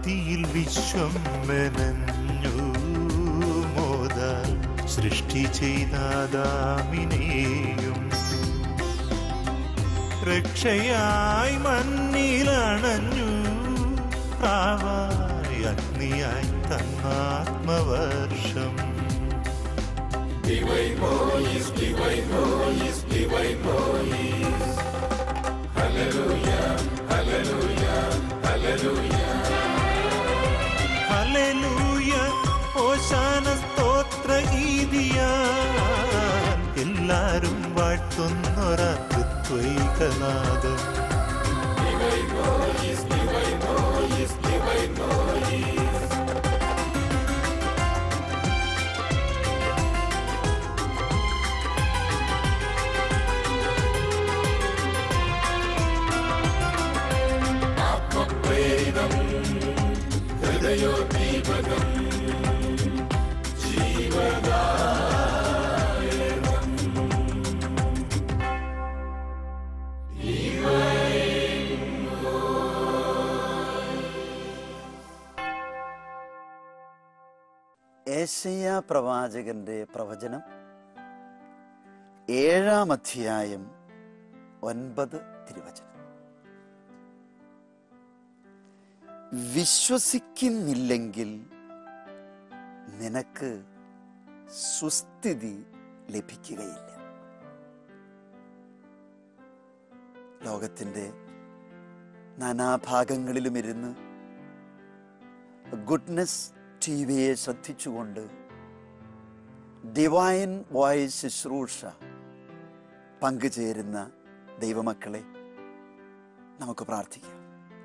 ഭക്തിയിൽ വിശ്വം മെനഞ്ഞു മോദാൽ സൃഷ്ടി ചെയ്താദാമിനെയും രക്ഷയായി മണ്ണിലണഞ്ഞു പ്രാവായി അഗ്നിയായി തന്നാത്മവർഷം ഹല്ലേലൂയ ഓശാന സ്തോത്ര ഈദിയാൽ എല്ലാരും വാഴ്ത്തുന്നൊരത്വൈകനാഥം ഏശയ്യ പ്രവാചകന്റെ പ്രവചനം ഏഴാം അധ്യായം ഒൻപത് തിരുവചനം വിശ്വസിക്കുന്നില്ലെങ്കിൽ നിനക്ക് സുസ്ഥിതി ലഭിക്കുകയില്ല ലോകത്തിൻ്റെ നാനാഭാഗങ്ങളിലും ഇരുന്ന് ഗുഡ്നസ് ടി വിയെ ശ്രദ്ധിച്ചുകൊണ്ട് ഡിവൈൻ വോയിസ് ശുശ്രൂഷ പങ്കുചേരുന്ന ദൈവമക്കളെ നമുക്ക് പ്രാർത്ഥിക്കാം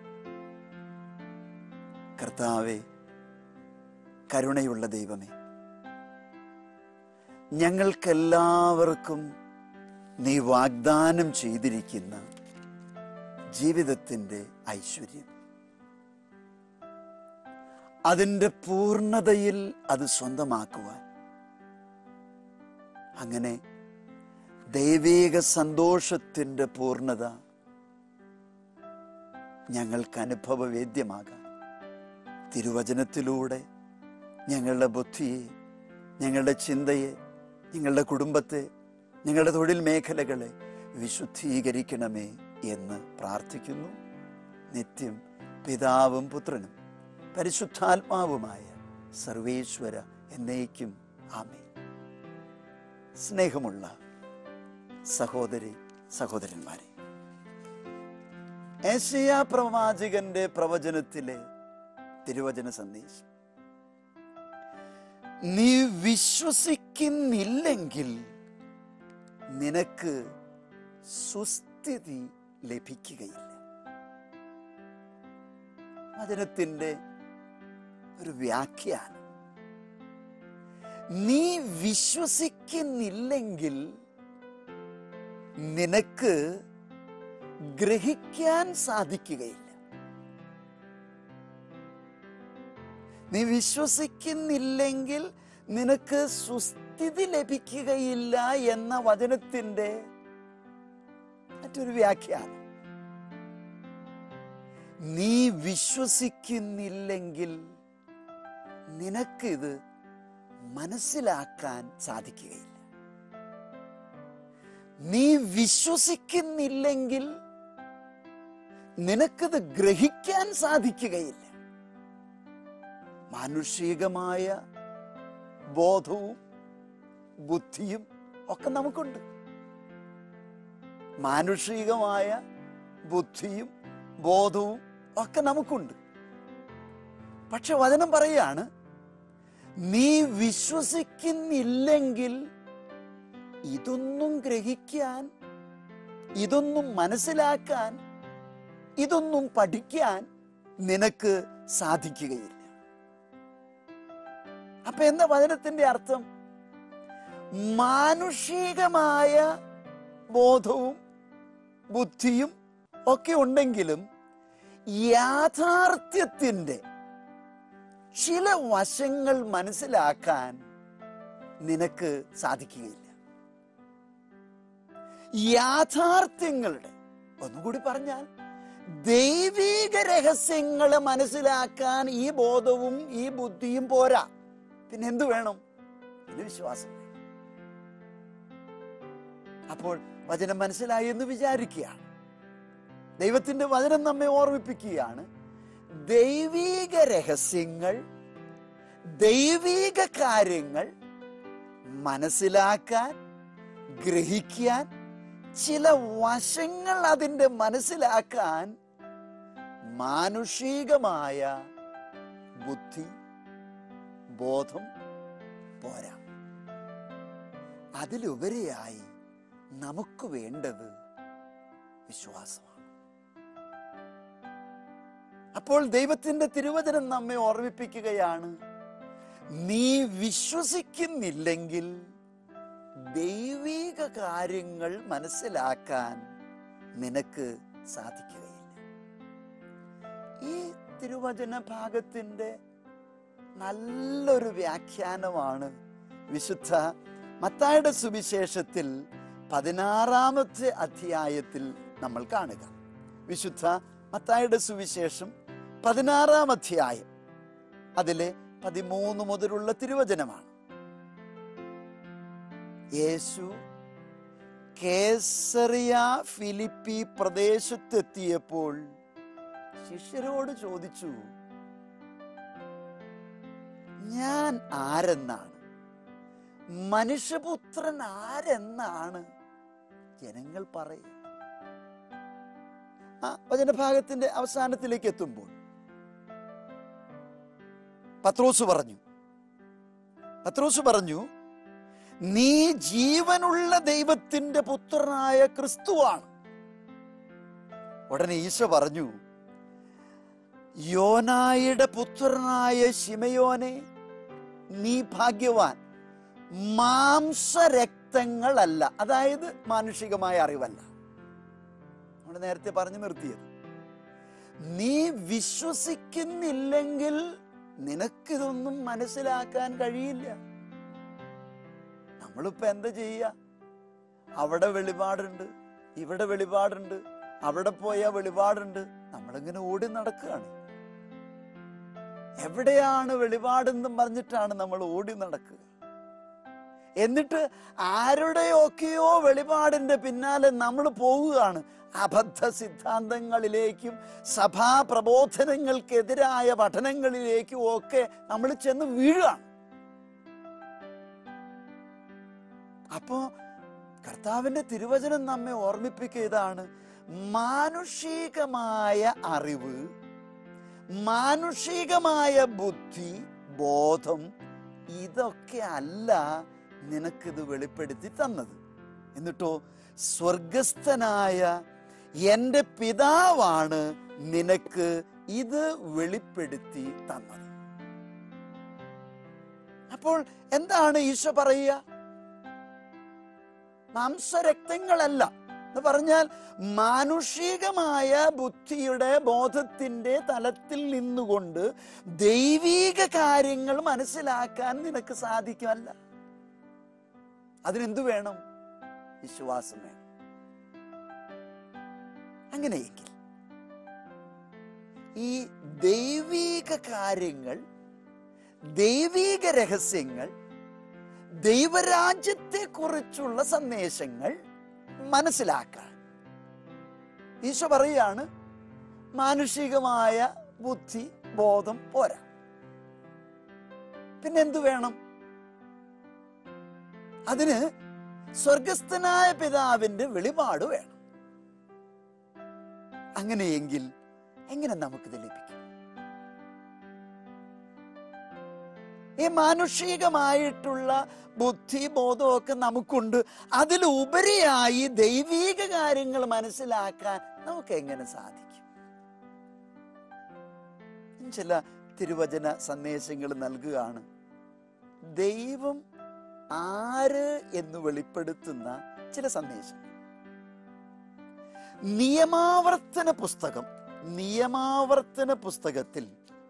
കർത്താവെ കരുണയുള്ള ദൈവമേ ഞങ്ങൾക്കെല്ലാവർക്കും നീ വാഗ്ദാനം ചെയ്തിരിക്കുന്ന ജീവിതത്തിൻ്റെ ഐശ്വര്യം അതിൻ്റെ പൂർണ്ണതയിൽ അത് സ്വന്തമാക്കുവാൻ അങ്ങനെ ദൈവീക സന്തോഷത്തിൻ്റെ പൂർണ്ണത ഞങ്ങൾക്ക് അനുഭവവേദ്യമാകാൻ തിരുവചനത്തിലൂടെ ഞങ്ങളുടെ ബുദ്ധിയെ ഞങ്ങളുടെ ചിന്തയെ ഞങ്ങളുടെ കുടുംബത്തെ ഞങ്ങളുടെ തൊഴിൽ മേഖലകളെ വിശുദ്ധീകരിക്കണമേ എന്ന് പ്രാർത്ഥിക്കുന്നു നിത്യം പിതാവും പുത്രനും പരിശുദ്ധാത്മാവുമായ സർവേശ്വര എന്നേക്കും ആമേ സ്നേഹമുള്ള സഹോദരി സഹോദരന്മാരെ ഏഷ്യ പ്രവാചകന്റെ പ്രവചനത്തിലെ തിരുവചന സന്ദേശം നീ വിശ്വസിക്കുന്നില്ലെങ്കിൽ നിനക്ക് സുസ്ഥിതി ലഭിക്കുകയില്ല വചനത്തിൻ്റെ ഒരു വ്യാഖ്യാനം നീ വിശ്വസിക്കുന്നില്ലെങ്കിൽ നിനക്ക് ഗ്രഹിക്കാൻ സാധിക്കുകയില്ല നീ വിശ്വസിക്കുന്നില്ലെങ്കിൽ നിനക്ക് സുസ്ഥിതി ലഭിക്കുകയില്ല എന്ന വചനത്തിൻ്റെ മറ്റൊരു വ്യാഖ്യാനം നീ വിശ്വസിക്കുന്നില്ലെങ്കിൽ നിനക്കിത് മനസ്സിലാക്കാൻ സാധിക്കുകയില്ല നീ വിശ്വസിക്കുന്നില്ലെങ്കിൽ നിനക്കിത് ഗ്രഹിക്കാൻ സാധിക്കുകയില്ല മാനുഷികമായ ബോധവും ബുദ്ധിയും ഒക്കെ നമുക്കുണ്ട് മാനുഷികമായ ബുദ്ധിയും ബോധവും ഒക്കെ നമുക്കുണ്ട് പക്ഷെ വചനം പറയാണ് നീ വിശ്വസിക്കുന്നില്ലെങ്കിൽ ഇതൊന്നും ഗ്രഹിക്കാൻ ഇതൊന്നും മനസ്സിലാക്കാൻ ഇതൊന്നും പഠിക്കാൻ നിനക്ക് സാധിക്കുകയില്ല അപ്പൊ എന്താ വചനത്തിന്റെ അർത്ഥം മാനുഷികമായ ബോധവും ബുദ്ധിയും ഒക്കെ ഉണ്ടെങ്കിലും യാഥാർത്ഥ്യത്തിൻ്റെ ചില വശങ്ങൾ മനസ്സിലാക്കാൻ നിനക്ക് സാധിക്കുകയില്ല യാഥാർത്ഥ്യങ്ങളുടെ ഒന്നുകൂടി പറഞ്ഞാൽ ദൈവീക രഹസ്യങ്ങളെ മനസ്സിലാക്കാൻ ഈ ബോധവും ഈ ബുദ്ധിയും പോരാ പിന്നെ എന്തു വേണം പിന്നെ വിശ്വാസം വേണം. അപ്പോൾ വചനം മനസ്സിലായി എന്ന് വിചാരിക്കുകയാണ് ദൈവത്തിന്റെ വചനം നമ്മെ ഓർമ്മിപ്പിക്കുകയാണ് ദൈവീക രഹസ്യങ്ങൾ ദൈവീക കാര്യങ്ങൾ മനസ്സിലാക്കാൻ ഗ്രഹിക്കാൻ ചില വശങ്ങൾ അതിൻ്റെ മനസ്സിലാക്കാൻ മാനുഷികമായ ബുദ്ധി ബോധം പോരാ അതിലുപരിയായി നമുക്ക് വേണ്ടത് വിശ്വാസമാണ് അപ്പോൾ ദൈവത്തിന്റെ തിരുവചനം നമ്മെ ഓർമ്മിപ്പിക്കുകയാണ് നീ വിശ്വസിക്കുന്നില്ലെങ്കിൽ ദൈവിക കാര്യങ്ങൾ മനസ്സിലാക്കാൻ നിനക്ക് സാധിക്കുകയില്ല ഈ തിരുവചന ഭാഗത്തിന്റെ നല്ലൊരു വ്യാഖ്യാനമാണ് വിശുദ്ധ മത്തായുടെ സുവിശേഷത്തിൽ പതിനാറാമത്തെ അധ്യായത്തിൽ നമ്മൾ കാണുക വിശുദ്ധ മത്തായുടെ സുവിശേഷം പതിനാറാം അധ്യായം അതിലെ പതിമൂന്ന് മുതലുള്ള തിരുവചനമാണ് യേശു കേസറിയ ഫിലിപ്പി പ്രദേശത്തെത്തിയപ്പോൾ ശിഷ്യരോട് ചോദിച്ചു ഞാൻ ആരെന്നാണ് മനുഷ്യപുത്രൻ ആരെന്നാണ് ജനങ്ങൾ പറയുക ആ വചനഭാഗത്തിന്റെ അവസാനത്തിലേക്ക് എത്തുമ്പോൾ പത്രോസ് പറഞ്ഞു പത്രോസ് പറഞ്ഞു നീ ജീവനുള്ള ദൈവത്തിന്റെ പുത്രനായ ക്രിസ്തുവാണ് ഉടനെ ഈശോ പറഞ്ഞു യോനായുടെ പുത്രനായ ശിമയോനെ നീ ഭാഗ്യവാൻ മാംസരക്തങ്ങളല്ല അതായത് മാനുഷികമായ അറിവല്ല നമ്മൾ നേരത്തെ പറഞ്ഞു നിർത്തിയത് നീ വിശ്വസിക്കുന്നില്ലെങ്കിൽ നിനക്കിതൊന്നും മനസ്സിലാക്കാൻ കഴിയില്ല നമ്മളിപ്പോ എന്താ ചെയ്യുക അവിടെ വെളിപാടുണ്ട് ഇവിടെ വെളിപാടുണ്ട് അവിടെ പോയാൽ വെളിപാടുണ്ട് നമ്മളിങ്ങനെ ഓടി നടക്കുകയാണ് എവിടെയാണ് വെളിപാടെന്നും പറഞ്ഞിട്ടാണ് നമ്മൾ ഓടി നടക്കുക എന്നിട്ട് ആരുടെയൊക്കെയോ വെളിപാടിന്റെ പിന്നാലെ നമ്മൾ പോവുകയാണ് അബദ്ധ സിദ്ധാന്തങ്ങളിലേക്കും സഭാ പ്രബോധനങ്ങൾക്കെതിരായ പഠനങ്ങളിലേക്കും ഒക്കെ നമ്മൾ ചെന്ന് വീഴുകയാണ് അപ്പോ കർത്താവിന്റെ തിരുവചനം നമ്മെ ഓർമ്മിപ്പിക്കുക ഇതാണ് മാനുഷികമായ അറിവ് മാനുഷികമായ ബുദ്ധി ബോധം ഇതൊക്കെ അല്ല നിനക്കിത് വെളിപ്പെടുത്തി തന്നത് എന്നിട്ടോ സ്വർഗസ്ഥനായ എൻ്റെ പിതാവാണ് നിനക്ക് ഇത് വെളിപ്പെടുത്തി തന്നത് അപ്പോൾ എന്താണ് ഈശോ പറയുക മാംസരക്തങ്ങളല്ല എന്ന് പറഞ്ഞാൽ മാനുഷികമായ ബുദ്ധിയുടെ ബോധത്തിന്റെ തലത്തിൽ നിന്നുകൊണ്ട് ദൈവീക കാര്യങ്ങൾ മനസ്സിലാക്കാൻ നിനക്ക് സാധിക്കുമല്ല അതിനെന്തു വേണം വിശ്വാസം വേണം അങ്ങനെയെങ്കിൽ ഈ ദൈവീക കാര്യങ്ങൾ ദൈവീക രഹസ്യങ്ങൾ ദൈവരാജ്യത്തെ കുറിച്ചുള്ള സന്ദേശങ്ങൾ മനസ്സിലാക്കാൻ ഈശോ പറയുകയാണ് മാനുഷികമായ ബുദ്ധി ബോധം പോരാ പിന്നെന്തു വേണം അതിന് സ്വർഗസ്ഥനായ പിതാവിന്റെ വെളിപാട് വേണം അങ്ങനെയെങ്കിൽ എങ്ങനെ നമുക്കിത് ലഭിക്കും ഈ മാനുഷികമായിട്ടുള്ള ബുദ്ധി ബോധമൊക്കെ നമുക്കുണ്ട് അതിലുപരിയായി ദൈവീക കാര്യങ്ങൾ മനസ്സിലാക്കാൻ നമുക്ക് എങ്ങനെ സാധിക്കും ചില തിരുവചന സന്ദേശങ്ങൾ നൽകുകയാണ് ദൈവം ആര് എന്ന് വെളിപ്പെടുത്തുന്ന ചില സന്ദേശങ്ങൾ നിയമാവർത്തന പുസ്തകം നിയമാവർത്തന പുസ്തകത്തിൽ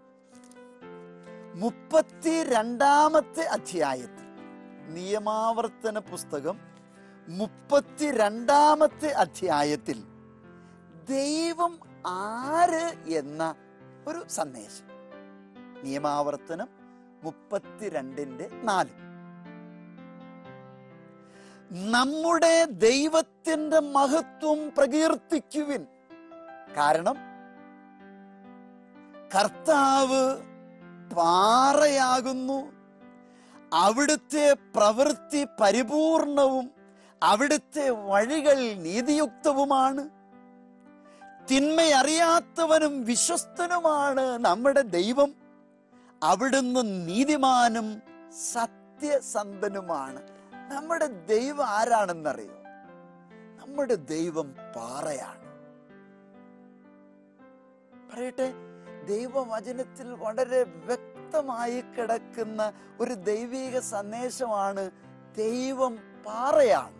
മുപ്പത്തി രണ്ടാമത്തെ അധ്യായത്തിൽ നിയമാവർത്തന പുസ്തകം മുപ്പത്തി രണ്ടാമത്തെ അധ്യായത്തിൽ ദൈവം ആര് എന്ന ഒരു സന്ദേശം നിയമാവർത്തനം മുപ്പത്തിരണ്ടിന്റെ നാല് നമ്മുടെ ദൈവത്തിന്റെ മഹത്വം പ്രകീർത്തിക്കുവിൻ കാരണം കർത്താവ് പാറയാകുന്നു അവിടുത്തെ പ്രവൃത്തി പരിപൂർണവും അവിടുത്തെ വഴികൾ നീതിയുക്തവുമാണ് തിന്മയറിയാത്തവനും വിശ്വസ്തനുമാണ് നമ്മുടെ ദൈവം അവിടുന്ന് നീതിമാനും സത്യസന്ധനുമാണ് നമ്മുടെ ദൈവം ആരാണെന്നറിയോ നമ്മുടെ ദൈവം പാറയാണ് പറയട്ടെ ദൈവവചനത്തിൽ വളരെ വ്യക്തമായി കിടക്കുന്ന ഒരു ദൈവിക സന്ദേശമാണ് ദൈവം പാറയാണ്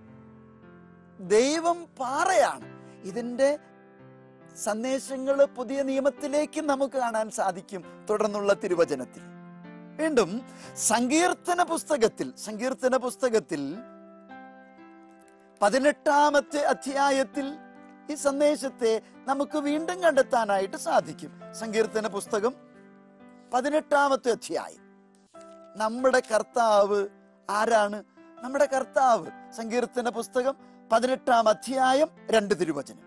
ദൈവം പാറയാണ് ഇതിന്റെ സന്ദേശങ്ങൾ പുതിയ നിയമത്തിലേക്ക് നമുക്ക് കാണാൻ സാധിക്കും തുടർന്നുള്ള തിരുവചനത്തിൽ വീണ്ടും സങ്കീർത്തന പുസ്തകത്തിൽ സങ്കീർത്തന പുസ്തകത്തിൽ പതിനെട്ടാമത്തെ അധ്യായത്തിൽ ഈ സന്ദേശത്തെ നമുക്ക് വീണ്ടും കണ്ടെത്താനായിട്ട് സാധിക്കും സങ്കീർത്തന പുസ്തകം പതിനെട്ടാമത്തെ അധ്യായം നമ്മുടെ കർത്താവ് ആരാണ് നമ്മുടെ കർത്താവ് സങ്കീർത്തന പുസ്തകം പതിനെട്ടാം അധ്യായം രണ്ട് തിരുവചനം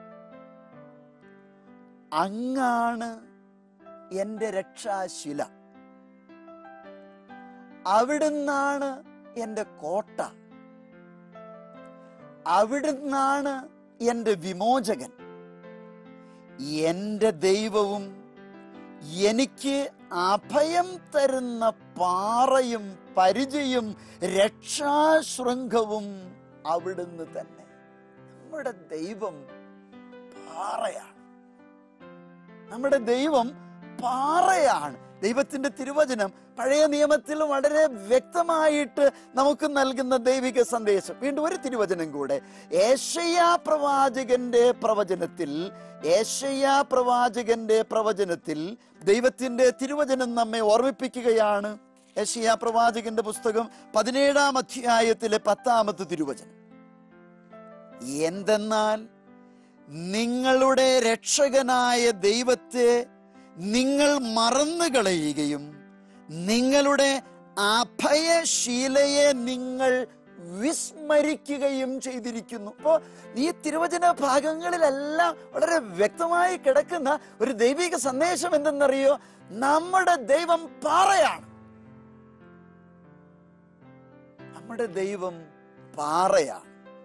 അങ്ങാണ് എന്റെ രക്ഷാശില അവിടുന്നാണ് എന്റെ കോട്ട അവിടുന്നാണ് എന്റെ വിമോചകൻ എന്റെ ദൈവവും എനിക്ക് അഭയം തരുന്ന പാറയും പരിചയും രക്ഷാശൃംഖവും അവിടുന്ന് തന്നെ നമ്മുടെ ദൈവം പാറയാണ് നമ്മുടെ ദൈവം പാറയാണ് ദൈവത്തിന്റെ തിരുവചനം പഴയ നിയമത്തിൽ വളരെ വ്യക്തമായിട്ട് നമുക്ക് നൽകുന്ന ദൈവിക സന്ദേശം വീണ്ടും ഒരു തിരുവചനം കൂടെ ഏഷയ പ്രവാചകന്റെ പ്രവചനത്തിൽ ഏഷയ പ്രവാചകന്റെ പ്രവചനത്തിൽ ദൈവത്തിന്റെ തിരുവചനം നമ്മെ ഓർമ്മിപ്പിക്കുകയാണ് ഏഷ്യ പ്രവാചകന്റെ പുസ്തകം പതിനേഴാം അധ്യായത്തിലെ പത്താമത്തെ തിരുവചനം എന്തെന്നാൽ നിങ്ങളുടെ രക്ഷകനായ ദൈവത്തെ നിങ്ങൾ മറന്നു കളയുകയും നിങ്ങളുടെ അഭയശീലയെ നിങ്ങൾ വിസ്മരിക്കുകയും ചെയ്തിരിക്കുന്നു അപ്പോ ഈ തിരുവചന ഭാഗങ്ങളിലെല്ലാം വളരെ വ്യക്തമായി കിടക്കുന്ന ഒരു ദൈവിക സന്ദേശം എന്തെന്നറിയോ നമ്മുടെ ദൈവം പാറയാണ് നമ്മുടെ ദൈവം പാറയാണ്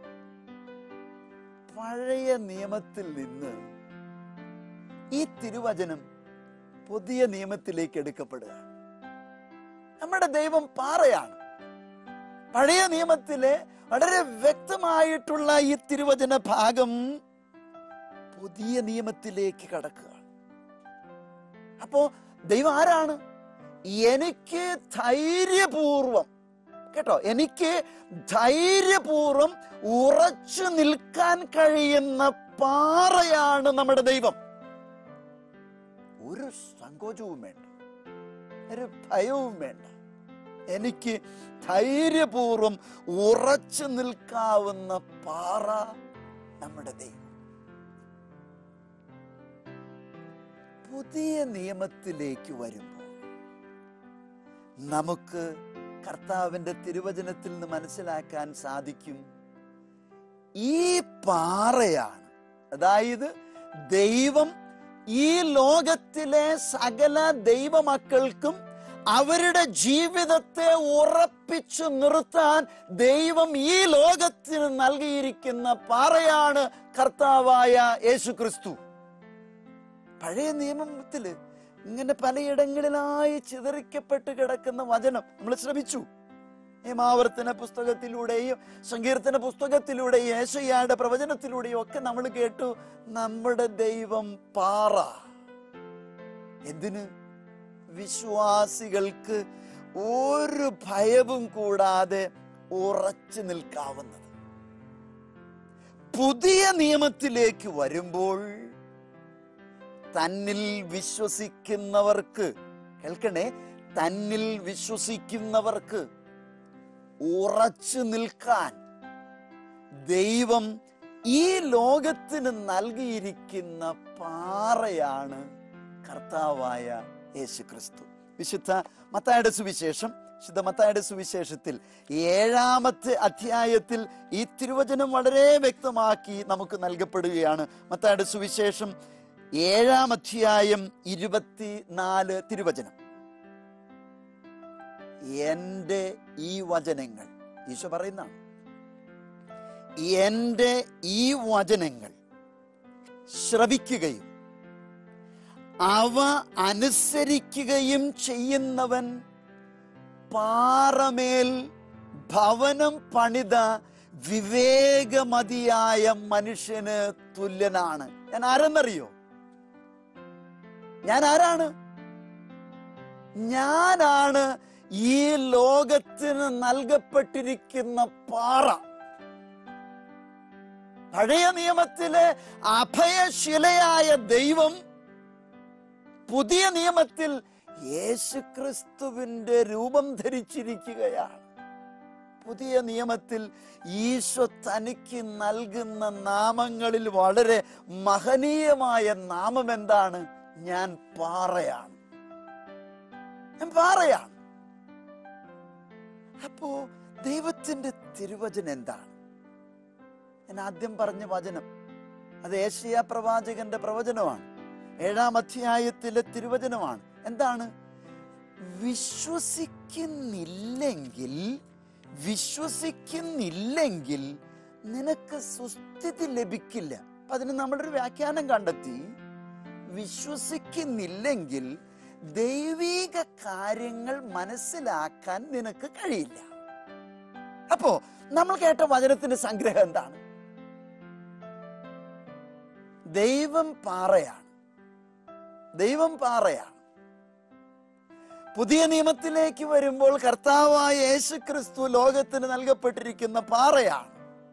പഴയ നിയമത്തിൽ നിന്ന് ഈ തിരുവചനം പുതിയ നിയമത്തിലേക്ക് എടുക്കപ്പെടുക നമ്മുടെ ദൈവം പാറയാണ് പഴയ നിയമത്തിലെ വളരെ വ്യക്തമായിട്ടുള്ള ഈ തിരുവചന ഭാഗം പുതിയ നിയമത്തിലേക്ക് കടക്കുക അപ്പോ ദൈവം ആരാണ് എനിക്ക് ധൈര്യപൂർവം കേട്ടോ എനിക്ക് ധൈര്യപൂർവം ഉറച്ചു നിൽക്കാൻ കഴിയുന്ന പാറയാണ് നമ്മുടെ ദൈവം ഒരു സങ്കോചവും വേണ്ട ഒരു ഭയവും വേണ്ട എനിക്ക് ധൈര്യപൂർവം ഉറച്ചു നിൽക്കാവുന്ന പാറ നമ്മുടെ ദൈവം പുതിയ നിയമത്തിലേക്ക് വരുമ്പോൾ നമുക്ക് കർത്താവിന്റെ തിരുവചനത്തിൽ നിന്ന് മനസ്സിലാക്കാൻ സാധിക്കും ഈ പാറയാണ് അതായത് ദൈവം ഈ ലോകത്തിലെ സകല ദൈവമക്കൾക്കും അവരുടെ ജീവിതത്തെ ഉറപ്പിച്ചു നിർത്താൻ ദൈവം ഈ ലോകത്തിന് നൽകിയിരിക്കുന്ന പാറയാണ് കർത്താവായ യേശു ക്രിസ്തു പഴയ നിയമത്തില് ഇങ്ങനെ പലയിടങ്ങളിലായി ചിതറിക്കപ്പെട്ട് കിടക്കുന്ന വചനം നമ്മൾ ശ്രമിച്ചു നിയമാവർത്തന പുസ്തകത്തിലൂടെയും സങ്കീർത്തന പുസ്തകത്തിലൂടെയും യേശയ്യായുടെ പ്രവചനത്തിലൂടെയും ഒക്കെ നമ്മൾ കേട്ടു നമ്മുടെ ദൈവം പാറ എന്തിന് വിശ്വാസികൾക്ക് ഒരു ഭയവും കൂടാതെ ഉറച്ചു നിൽക്കാവുന്നത് പുതിയ നിയമത്തിലേക്ക് വരുമ്പോൾ തന്നിൽ വിശ്വസിക്കുന്നവർക്ക് കേൾക്കണേ തന്നിൽ വിശ്വസിക്കുന്നവർക്ക് ഉറച്ചു നിൽക്കാൻ ദൈവം ഈ ലോകത്തിന് നൽകിയിരിക്കുന്ന പാറയാണ് കർത്താവായ യേശു ക്രിസ്തു വിശുദ്ധ മത്തായുടെ സുവിശേഷം വിശുദ്ധ മത്തായുടെ സുവിശേഷത്തിൽ ഏഴാമത്തെ അധ്യായത്തിൽ ഈ തിരുവചനം വളരെ വ്യക്തമാക്കി നമുക്ക് നൽകപ്പെടുകയാണ് മത്തായുടെ സുവിശേഷം ഏഴാം അധ്യായം ഇരുപത്തി നാല് തിരുവചനം എന്റെ ഈ വചനങ്ങൾ ഈശോ പറയുന്നതാണ് എന്റെ ഈ വചനങ്ങൾ ശ്രവിക്കുകയും അവ അനുസരിക്കുകയും ചെയ്യുന്നവൻ പാറമേൽ ഭവനം പണിത വിവേകമതിയായ മനുഷ്യന് തുല്യനാണ് ഞാൻ ആരെന്നറിയോ ഞാൻ ആരാണ് ഞാനാണ് ഈ ലോകത്തിന് നൽകപ്പെട്ടിരിക്കുന്ന പാറ പഴയ നിയമത്തിലെ അഭയശിലയായ ദൈവം പുതിയ നിയമത്തിൽ യേശുക്രിസ്തുവിന്റെ രൂപം ധരിച്ചിരിക്കുകയാണ് പുതിയ നിയമത്തിൽ ഈശോ തനിക്ക് നൽകുന്ന നാമങ്ങളിൽ വളരെ മഹനീയമായ നാമം എന്താണ് ഞാൻ പാറയാണ് ഞാൻ പാറയാണ് അപ്പോ ദൈവത്തിന്റെ തിരുവചനം എന്താണ് ഞാൻ ആദ്യം പറഞ്ഞ വചനം അത് ഏഷ്യ പ്രവാചകന്റെ പ്രവചനമാണ് ഏഴാം അധ്യായത്തിലെ തിരുവചനമാണ് എന്താണ് വിശ്വസിക്കുന്നില്ലെങ്കിൽ വിശ്വസിക്കുന്നില്ലെങ്കിൽ നിനക്ക് സുസ്ഥിതി ലഭിക്കില്ല അപ്പൊ അതിന് നമ്മളൊരു വ്യാഖ്യാനം കണ്ടെത്തി വിശ്വസിക്കുന്നില്ലെങ്കിൽ ദൈവീക കാര്യങ്ങൾ മനസ്സിലാക്കാൻ നിനക്ക് കഴിയില്ല അപ്പോ നമ്മൾ കേട്ട വചനത്തിന്റെ സംഗ്രഹം എന്താണ് ദൈവം പാറയാണ് ദൈവം പാറയാണ് പുതിയ നിയമത്തിലേക്ക് വരുമ്പോൾ കർത്താവായ യേശു ക്രിസ്തു ലോകത്തിന് നൽകപ്പെട്ടിരിക്കുന്ന പാറയാണ്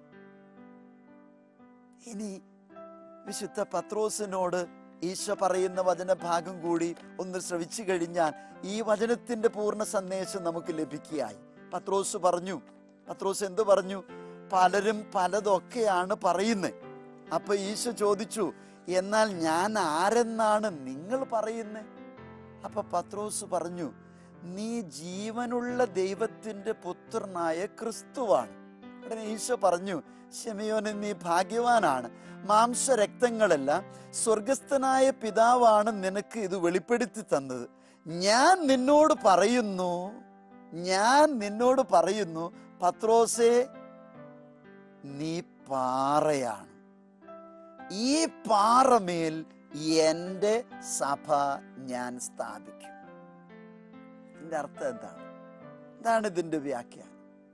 ഇനി വിശുദ്ധ പത്രോസിനോട് ഈശോ പറയുന്ന വചനഭാഗം കൂടി ഒന്ന് ശ്രവിച്ചു കഴിഞ്ഞാൽ ഈ വചനത്തിന്റെ പൂർണ്ണ സന്ദേശം നമുക്ക് ലഭിക്കുകയായി പത്രോസ് പറഞ്ഞു പത്രോസ് എന്തു പറഞ്ഞു പലരും പലതൊക്കെയാണ് പറയുന്നത് അപ്പൊ ഈശോ ചോദിച്ചു എന്നാൽ ഞാൻ ആരെന്നാണ് നിങ്ങൾ പറയുന്നത് അപ്പൊ പത്രോസ് പറഞ്ഞു നീ ജീവനുള്ള ദൈവത്തിന്റെ പുത്രനായ ക്രിസ്തുവാണ് ഉടനെ ഈശോ പറഞ്ഞു ശിമയോനെ നീ ഭാഗ്യവാനാണ് മാംസരക്തങ്ങളല്ല സ്വർഗസ്ഥനായ പിതാവാണ് നിനക്ക് ഇത് വെളിപ്പെടുത്തി തന്നത് ഞാൻ നിന്നോട് പറയുന്നു ഞാൻ നിന്നോട് പറയുന്നു പത്രോസേ നീ പാറയാണ് ഈ പാറമേൽ എന്റെ സഭ ഞാൻ സ്ഥാപിക്കും ഇതിന്റെ അർത്ഥം എന്താണ് എന്താണ് ഇതിന്റെ വ്യാഖ്യാനം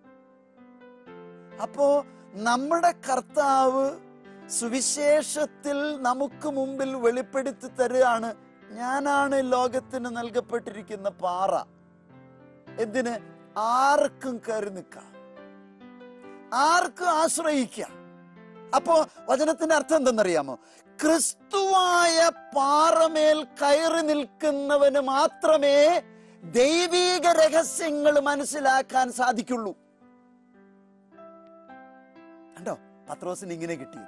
അപ്പോ നമ്മുടെ കർത്താവ് സുവിശേഷത്തിൽ നമുക്ക് മുമ്പിൽ വെളിപ്പെടുത്തി തരുകയാണ് ഞാനാണ് ലോകത്തിന് നൽകപ്പെട്ടിരിക്കുന്ന പാറ എന്തിന് ആർക്കും കയറി നിൽക്കാം ആർക്കും ആശ്രയിക്കാം അപ്പോ വചനത്തിന്റെ അർത്ഥം എന്തെന്നറിയാമോ ക്രിസ്തുവായ പാറമേൽ കയറി നിൽക്കുന്നവന് മാത്രമേ ദൈവീക രഹസ്യങ്ങൾ മനസ്സിലാക്കാൻ സാധിക്കുള്ളൂ കണ്ടോ പത്രോസിന് ഇങ്ങനെ കിട്ടിയത്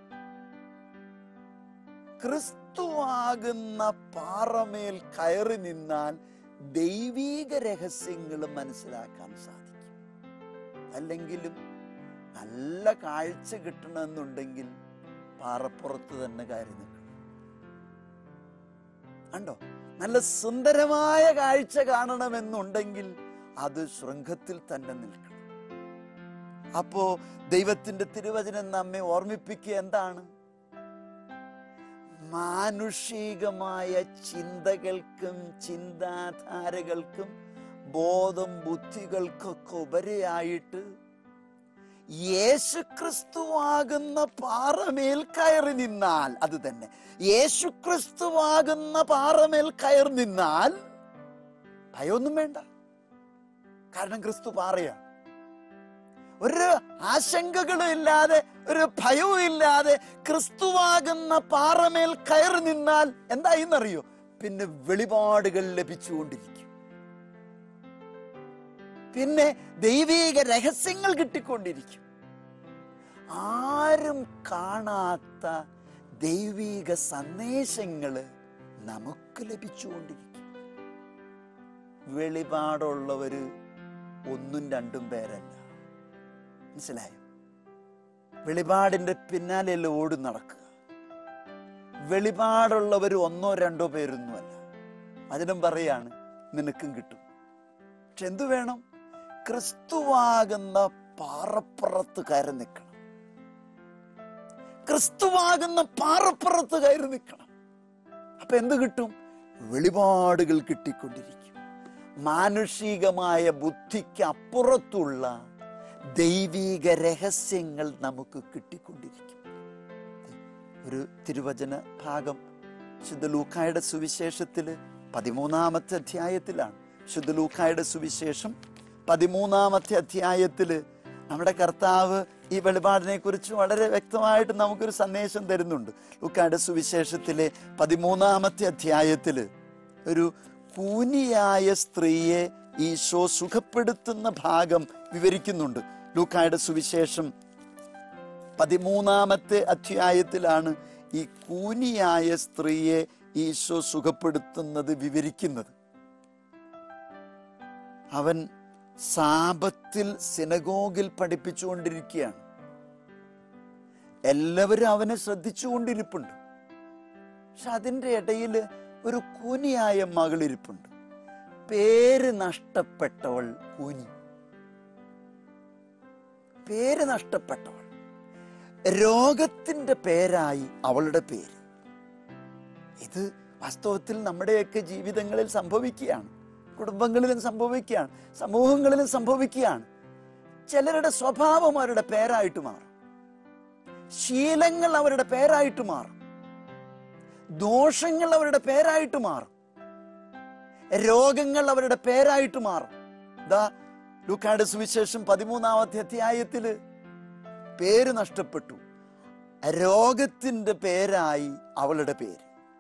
ക്രിസ്തുവാകുന്ന പാറമേൽ കയറി നിന്നാൽ ദൈവീക രഹസ്യങ്ങൾ മനസ്സിലാക്കാൻ സാധിക്കും അല്ലെങ്കിലും നല്ല കാഴ്ച കിട്ടണമെന്നുണ്ടെങ്കിൽ പാറപ്പുറത്ത് തന്നെ കയറി നിൽക്കണം കണ്ടോ നല്ല സുന്ദരമായ കാഴ്ച കാണണമെന്നുണ്ടെങ്കിൽ അത് ശൃംഖത്തിൽ തന്നെ നിൽക്കണം അപ്പോ ദൈവത്തിന്റെ തിരുവചനം നമ്മെ ഓർമ്മിപ്പിക്കുക എന്താണ് മാനുഷികമായ ചിന്തകൾക്കും ചിന്താധാരകൾക്കും ബോധം ബുദ്ധികൾക്കൊക്കെ ഉപരിയായിട്ട് യേശുക്രിസ്തുവാകുന്ന പാറമേൽ കയറി നിന്നാൽ അത് തന്നെ യേശുക്രിസ്തുവാകുന്ന പാറമേൽ കയറി നിന്നാൽ ഭയമൊന്നും വേണ്ട കാരണം ക്രിസ്തു പാറയാണ് ഒരു ആശങ്കകളും ഇല്ലാതെ ഒരു ഭയവും ഇല്ലാതെ ക്രിസ്തുവാകുന്ന പാറമേൽ കയറി നിന്നാൽ എന്തായിന്നറിയോ പിന്നെ വെളിപാടുകൾ ലഭിച്ചുകൊണ്ടിരിക്കും പിന്നെ ദൈവീക രഹസ്യങ്ങൾ കിട്ടിക്കൊണ്ടിരിക്കും ആരും കാണാത്ത ദൈവിക സന്ദേശങ്ങൾ നമുക്ക് ലഭിച്ചുകൊണ്ടിരിക്കും വെളിപാടുള്ളവര് ഒന്നും രണ്ടും പേരല്ല മനസ്സിലായോ വെളിപാടിന്റെ പിന്നാലെയല്ല ഓടി നടക്കുക വെളിപാടുള്ളവർ ഒന്നോ രണ്ടോ പേരൊന്നുമല്ല അതിനും പറയാണ് നിനക്കും കിട്ടും പക്ഷെ എന്തു വേണം ക്രിസ്തുവാകുന്ന പാറപ്പുറത്ത് കയറി നിൽക്കണം ക്രിസ്തുവാകുന്ന പാറപ്പുറത്ത് കയറി നിൽക്കണം അപ്പൊ എന്ത് കിട്ടും വെളിപാടുകൾ കിട്ടിക്കൊണ്ടിരിക്കും മാനുഷികമായ ബുദ്ധിക്ക് അപ്പുറത്തുള്ള ദൈവിക രഹസ്യങ്ങൾ നമുക്ക് കിട്ടിക്കൊണ്ടിരിക്കും ഒരു തിരുവചന ഭാഗം ശുദ്ധ ലൂക്കായുടെ സുവിശേഷത്തിൽ പതിമൂന്നാമത്തെ അധ്യായത്തിലാണ് ശുദ്ധ ലൂക്കായുടെ സുവിശേഷം പതിമൂന്നാമത്തെ അധ്യായത്തിൽ നമ്മുടെ കർത്താവ് ഈ വെളിപാടിനെ കുറിച്ച് വളരെ വ്യക്തമായിട്ട് നമുക്കൊരു സന്ദേശം തരുന്നുണ്ട് ലൂക്കായുടെ സുവിശേഷത്തിലെ പതിമൂന്നാമത്തെ അധ്യായത്തിൽ ഒരു കൂനിയായ സ്ത്രീയെ ഈശോ സുഖപ്പെടുത്തുന്ന ഭാഗം വിവരിക്കുന്നുണ്ട് ലൂക്കായുടെ സുവിശേഷം പതിമൂന്നാമത്തെ അധ്യായത്തിലാണ് ഈ കൂനിയായ സ്ത്രീയെ ഈശോ സുഖപ്പെടുത്തുന്നത് വിവരിക്കുന്നത് അവൻ സാപത്തിൽ സിനഗോഗിൽ പഠിപ്പിച്ചുകൊണ്ടിരിക്കുകയാണ് എല്ലാവരും അവനെ ശ്രദ്ധിച്ചുകൊണ്ടിരിപ്പുണ്ട് പക്ഷെ അതിൻ്റെ ഇടയിൽ ഒരു കൂനിയായ മകളിരിപ്പുണ്ട് പേര് നഷ്ടപ്പെട്ടവൾ കൂനി പേര് നഷ്ടപ്പെട്ടവൾ രോഗത്തിന്റെ പേരായി അവളുടെ പേര് ഇത് വാസ്തവത്തിൽ നമ്മുടെയൊക്കെ ജീവിതങ്ങളിൽ സംഭവിക്കുകയാണ് കുടുംബങ്ങളിലും സംഭവിക്കുകയാണ് സമൂഹങ്ങളിലും സംഭവിക്കുകയാണ് ചിലരുടെ സ്വഭാവം അവരുടെ പേരായിട്ട് മാറും ശീലങ്ങൾ അവരുടെ പേരായിട്ട് മാറും ദോഷങ്ങൾ അവരുടെ പേരായിട്ട് മാറും രോഗങ്ങൾ അവരുടെ പേരായിട്ട് മാറും ദാ ലൂക്കാട് സുവിശേഷം പതിമൂന്നാമത്തെ അധ്യായത്തില് പേര് നഷ്ടപ്പെട്ടു രോഗത്തിന്റെ പേരായി അവളുടെ പേര്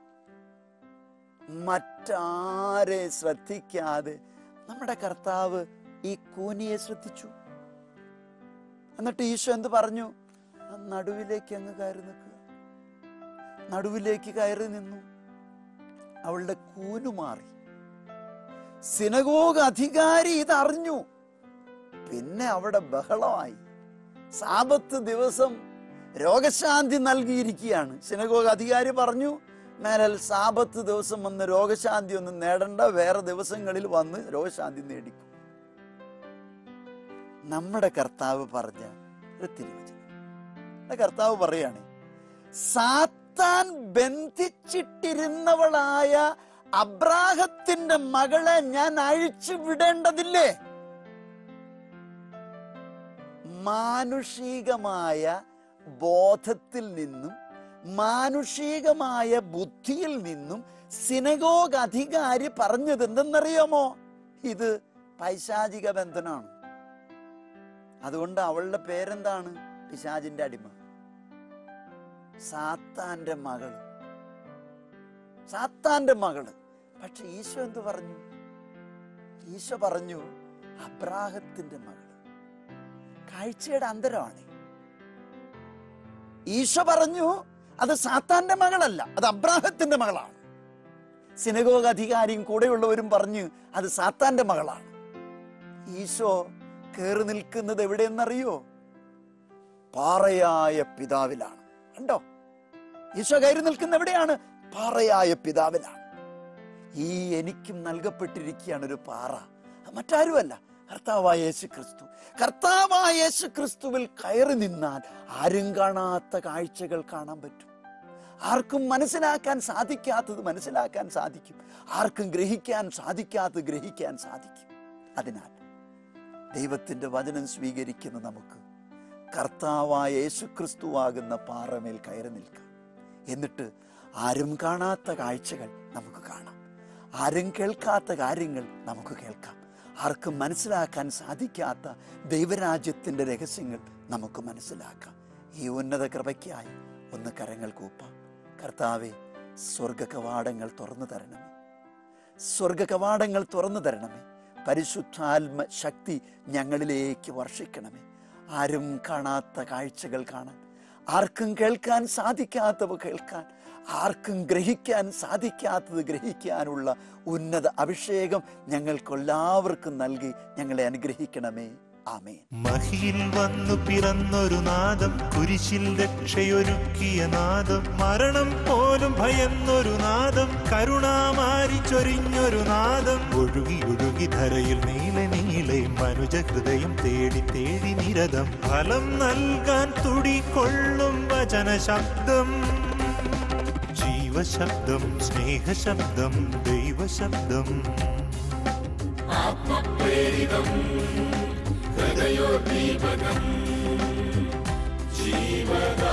മറ്റാരെ ശ്രദ്ധിക്കാതെ നമ്മുടെ കർത്താവ് ഈ കൂനിയെ ശ്രദ്ധിച്ചു എന്നിട്ട് ഈശോ എന്ത് പറഞ്ഞു ആ നടുവിലേക്ക് അങ്ങ് കയറി നിൽക്കുക നടുവിലേക്ക് കയറി നിന്നു അവളുടെ കൂനു മാറി സിനഗോഗ് അധികാരി ഇതറിഞ്ഞു പിന്നെ അവിടെ ബഹളമായി സാപത്ത് ദിവസം രോഗശാന്തി നൽകിയിരിക്കുകയാണ് സിനഗോഗ് അധികാരി പറഞ്ഞു മേലൽ സാപത്ത് ദിവസം വന്ന് രോഗശാന്തി ഒന്നും നേടണ്ട വേറെ ദിവസങ്ങളിൽ വന്ന് രോഗശാന്തി നേടിക്കും നമ്മുടെ കർത്താവ് പറഞ്ഞ ഒരു തിരുവചനം നമ്മുടെ കർത്താവ് പറയാണ് സാത്താൻ ബന്ധിച്ചിട്ടിരുന്നവളായ അബ്രാഹത്തിന്റെ മകളെ ഞാൻ അഴിച്ചു വിടേണ്ടതില്ലേ മാനുഷികമായ ബോധത്തിൽ നിന്നും മാനുഷികമായ ബുദ്ധിയിൽ നിന്നും സിനഗോഗ് അധികാരി പറഞ്ഞത് എന്തെന്നറിയാമോ ഇത് പൈശാചിക ബന്ധനാണ് അതുകൊണ്ട് അവളുടെ പേരെന്താണ് പിശാചിന്റെ അടിമ സാത്താന്റെ മകള് സാത്താന്റെ മകള് പക്ഷെ ഈശോ എന്ത് പറഞ്ഞു ഈശോ പറഞ്ഞു അബ്രാഹത്തിന്റെ മകള് കാഴ്ചയുടെ അന്തരമാണ് ഈശോ പറഞ്ഞു അത് സാത്താന്റെ മകളല്ല അത് അബ്രാഹത്തിന്റെ മകളാണ് സിനഗോഗ് അധികാരിയും കൂടെയുള്ളവരും പറഞ്ഞു അത് സാത്താന്റെ മകളാണ് ഈശോ കയറി നിൽക്കുന്നത് എവിടെയെന്നറിയോ പാറയായ പിതാവിലാണ് കണ്ടോ ഈശോ കയറി നിൽക്കുന്ന എവിടെയാണ് പാറയായ പിതാവിലാണ് ഈ എനിക്കും നൽകപ്പെട്ടിരിക്കുകയാണ് ഒരു പാറ അത് മറ്റാരുമല്ല കർത്താവായ യേശു ക്രിസ്തു കർത്താവായ യേശു ക്രിസ്തുവിൽ കയറി നിന്നാൽ ആരും കാണാത്ത കാഴ്ചകൾ കാണാൻ പറ്റും ആർക്കും മനസ്സിലാക്കാൻ സാധിക്കാത്തത് മനസ്സിലാക്കാൻ സാധിക്കും ആർക്കും ഗ്രഹിക്കാൻ സാധിക്കാത്തത് ഗ്രഹിക്കാൻ സാധിക്കും അതിനാൽ ദൈവത്തിന്റെ വചനം സ്വീകരിക്കുന്ന നമുക്ക് കർത്താവായ യേശുക്രിസ്തുവാകുന്ന പാറമേൽ കയറി നിൽക്കാം എന്നിട്ട് ആരും കാണാത്ത കാഴ്ചകൾ നമുക്ക് കാണാം ആരും കേൾക്കാത്ത കാര്യങ്ങൾ നമുക്ക് കേൾക്കാം ആർക്കും മനസ്സിലാക്കാൻ സാധിക്കാത്ത ദൈവരാജ്യത്തിന്റെ രഹസ്യങ്ങൾ നമുക്ക് മനസ്സിലാക്കാം ഈ ഉന്നത കൃപയ്ക്കായി ഒന്ന് കരങ്ങൾ കൂപ്പാം കർത്താവെ സ്വർഗ കവാടങ്ങൾ തുറന്നു തരണമേ സ്വർഗ കവാടങ്ങൾ തുറന്നു തരണമേ പരിശുദ്ധാത്മ ശക്തി ഞങ്ങളിലേക്ക് വർഷിക്കണമേ ആരും കാണാത്ത കാഴ്ചകൾ കാണാൻ ആർക്കും കേൾക്കാൻ സാധിക്കാത്തവ കേൾക്കാൻ ആർക്കും ഗ്രഹിക്കാൻ സാധിക്കാത്തത് ഗ്രഹിക്കാനുള്ള ഉന്നത അഭിഷേകം ഞങ്ങൾക്കെല്ലാവർക്കും നൽകി ഞങ്ങളെ അനുഗ്രഹിക്കണമേ ആമേൻ മഹിയിൽ വന്നു പിറന്നൊരു നാദം കുരിശിൽ രക്ഷയൊരുക്കിയ നാദം മരണം പോലും ഭയന്നൊരു നാദം കരുണാമാരി ചൊരിഞ്ഞൊരു നാദം ഒഴുകി ഒഴുകി ധരയിൽ നീളെ നീളെ മനുജ ഹൃദയം തേടി തേടി നിരതം ഫലം നൽകാൻ തുടികൊള്ളും വചന ശബ്ദം ജീവശബ്ദം സ്നേഹശബ്ദം ദൈവശബ്ദം ആത്മപ്രേരിതം ഹൃദയോദ്ദീപകം ജീവദ